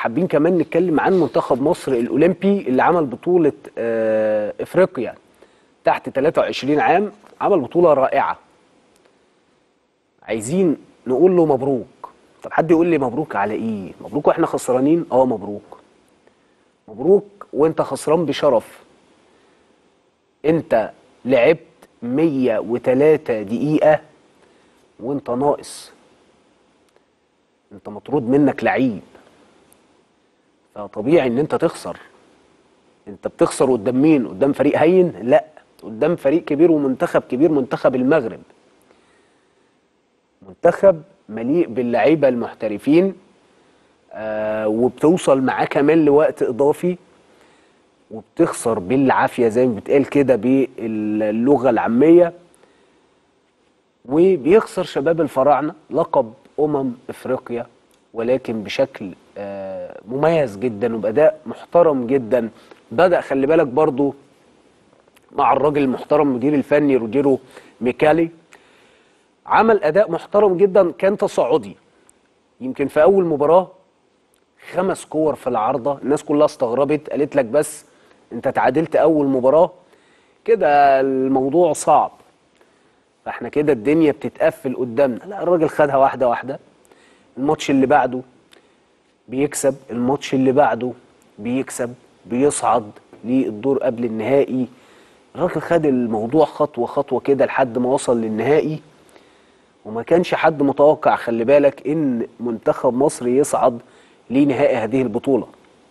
حابين كمان نتكلم عن منتخب مصر الاولمبي اللي عمل بطوله آه، افريقيا تحت 23 عام عمل بطوله رائعه عايزين نقول له مبروك طب حد يقول لي مبروك على ايه مبروك واحنا خسرانين اه مبروك مبروك وانت خسران بشرف انت لعبت 103 دقيقة وانت ناقص انت مطرود منك لعيب فطبيعي ان انت تخسر انت بتخسر قدام مين قدام فريق هين لا قدام فريق كبير ومنتخب كبير منتخب المغرب منتخب مليء باللعيبه المحترفين آه وبتوصل معاه كمان لوقت اضافي وبتخسر بالعافيه زي ما بتقال كده باللغه العاميه وبيخسر شباب الفراعنه لقب امم افريقيا ولكن بشكل آه مميز جدا وباداء محترم جدا بدا خلي بالك برضو مع الراجل المحترم المدير الفني روجيرو ميكالي عمل اداء محترم جدا كان تصاعدي يمكن في اول مباراه خمس كور في العارضه الناس كلها استغربت قالت لك بس انت تعادلت اول مباراه كده الموضوع صعب فاحنا كده الدنيا بتتقفل قدامنا لا الراجل خدها واحده واحده الماتش اللي بعده بيكسب الماتش اللي بعده بيكسب بيصعد للدور قبل النهائي الراجل خد الموضوع خطوه خطوه كده لحد ما وصل للنهائي وما كانش حد متوقع خلي بالك ان منتخب مصر يصعد لنهائي هذه البطوله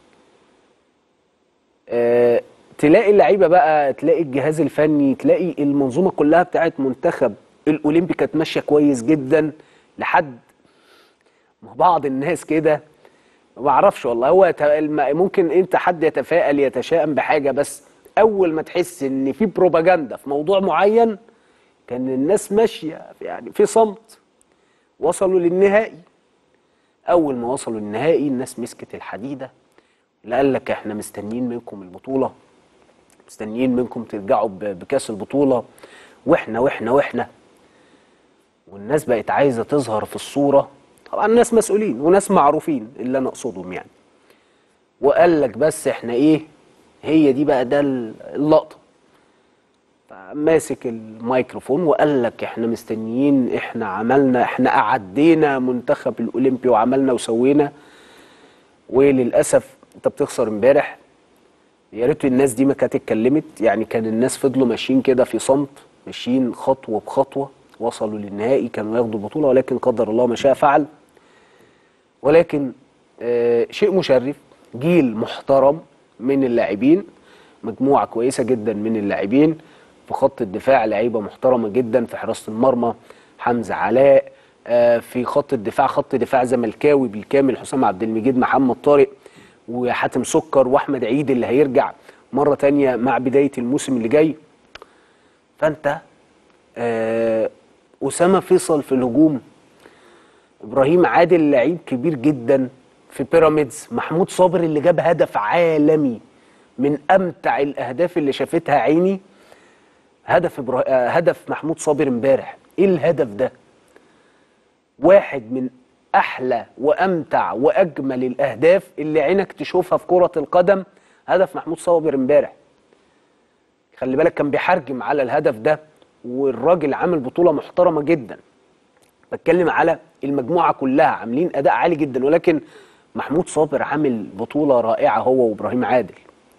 أه تلاقي اللعيبه بقى تلاقي الجهاز الفني تلاقي المنظومه كلها بتاعت منتخب الاولمبي كانت ماشيه كويس جدا لحد ما بعض الناس كده ما بعرفش والله هو يت- الم- ممكن انت حد يتفائل يتشائم بحاجه بس اول ما تحس ان في بروباجندا في موضوع معين كان الناس ماشيه يعني في صمت وصلوا للنهائي اول ما وصلوا للنهائي الناس مسكت الحديده اللي قال لك احنا مستنيين منكم البطوله مستنيين منكم ترجعوا ب- بكاس البطوله واحنا واحنا واحنا والناس بقت عايزه تظهر في الصوره طبعا ناس مسؤولين وناس معروفين اللي انا اقصدهم يعني وقال لك بس احنا ايه هي دي بقى ده اللقطه ماسك الميكروفون وقال لك احنا مستنيين احنا عملنا احنا اعدينا منتخب الاولمبي وعملنا وسوينا وللاسف انت بتخسر امبارح يا ريت الناس دي ما كانت اتكلمت يعني كان الناس فضلوا ماشيين كده في صمت ماشيين خطوه بخطوه وصلوا للنهائي كانوا ياخدوا البطوله ولكن قدر الله ما شاء فعل ولكن آه شيء مشرف جيل محترم من اللاعبين مجموعه كويسه جدا من اللاعبين في خط الدفاع لعيبه محترمه جدا في حراسه المرمى حمزه علاء آه في خط الدفاع خط دفاع زملكاوي بالكامل حسام عبد المجيد محمد طارق وحاتم سكر واحمد عيد اللي هيرجع مره تانية مع بدايه الموسم اللي جاي فانت آه اسامه فيصل في الهجوم ابراهيم عادل لعيب كبير جدا في بيراميدز محمود صابر اللي جاب هدف عالمي من امتع الاهداف اللي شافتها عيني هدف إبرا... آه، هدف محمود صابر امبارح ايه الهدف ده واحد من احلى وامتع واجمل الاهداف اللي عينك تشوفها في كرة القدم هدف محمود صابر امبارح خلي بالك كان بيحرجم على الهدف ده والراجل عامل بطولة محترمة جدا بتكلم على المجموعة كلها عاملين أداء عالي جدا ولكن محمود صابر عامل بطولة رائعة هو وإبراهيم عادل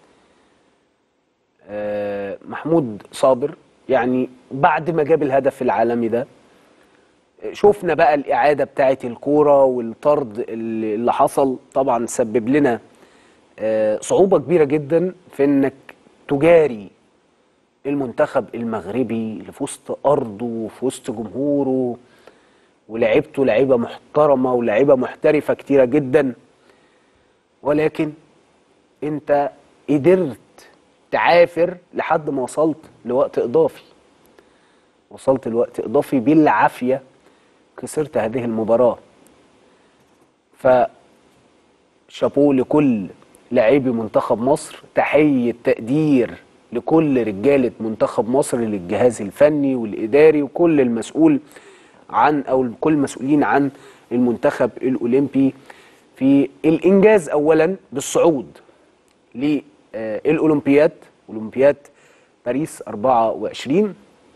آه، محمود صابر يعني بعد ما جاب الهدف العالمي ده شفنا بقى الإعادة بتاعة الكورة والطرد اللي اللي حصل طبعا سبب لنا آه، صعوبة كبيرة جدا في إنك تجاري المنتخب المغربي اللي في وسط أرضه وفي وسط جمهوره ولعيبته لعيبة محترمة ولعيبة محترفة كتيرة جدا ولكن انت قدرت تعافر لحد ما وصلت لوقت اضافي وصلت لوقت اضافي بالعافيه خسرت هذه المباراه ف شابوه لكل لاعبي منتخب مصر تحيه تقدير لكل رجاله منتخب مصر للجهاز الفني والاداري وكل المسؤول عن او كل المسؤولين عن المنتخب الاولمبي في الانجاز اولا بالصعود للاولمبياد اولمبياد باريس 24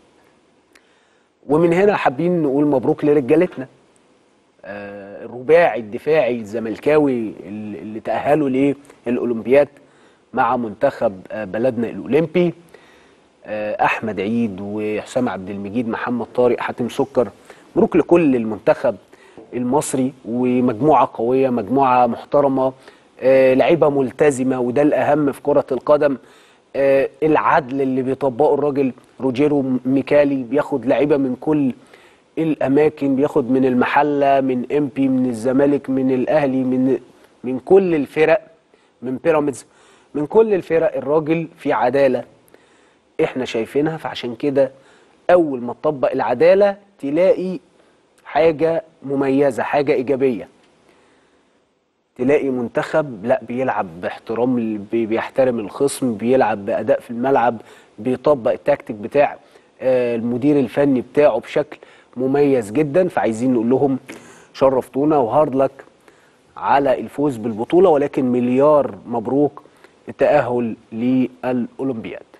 ومن هنا حابين نقول مبروك لرجالتنا آه، الرباعي الدفاعي الزملكاوي اللي تأهلوا للأولمبياد مع منتخب آه، بلدنا الأولمبي آه، أحمد عيد وحسام عبد المجيد محمد طارق حاتم سكر مبروك لكل المنتخب المصري ومجموعة قوية مجموعة محترمة لعيبة ملتزمة وده الأهم في كرة القدم العدل اللي بيطبقه الراجل روجيرو ميكالي بياخد لعيبة من كل الاماكن بياخد من المحله من امبي من الزمالك من الاهلي من من كل الفرق من بيراميدز من كل الفرق الراجل في عداله احنا شايفينها فعشان كده اول ما تطبق العداله تلاقي حاجه مميزه حاجه ايجابيه تلاقي منتخب لا بيلعب باحترام بيحترم الخصم بيلعب باداء في الملعب بيطبق التكتيك بتاع آه، المدير الفني بتاعه بشكل مميز جدا فعايزين نقول لهم شرفتونا وهارد لك على الفوز بالبطوله ولكن مليار مبروك التاهل للاولمبياد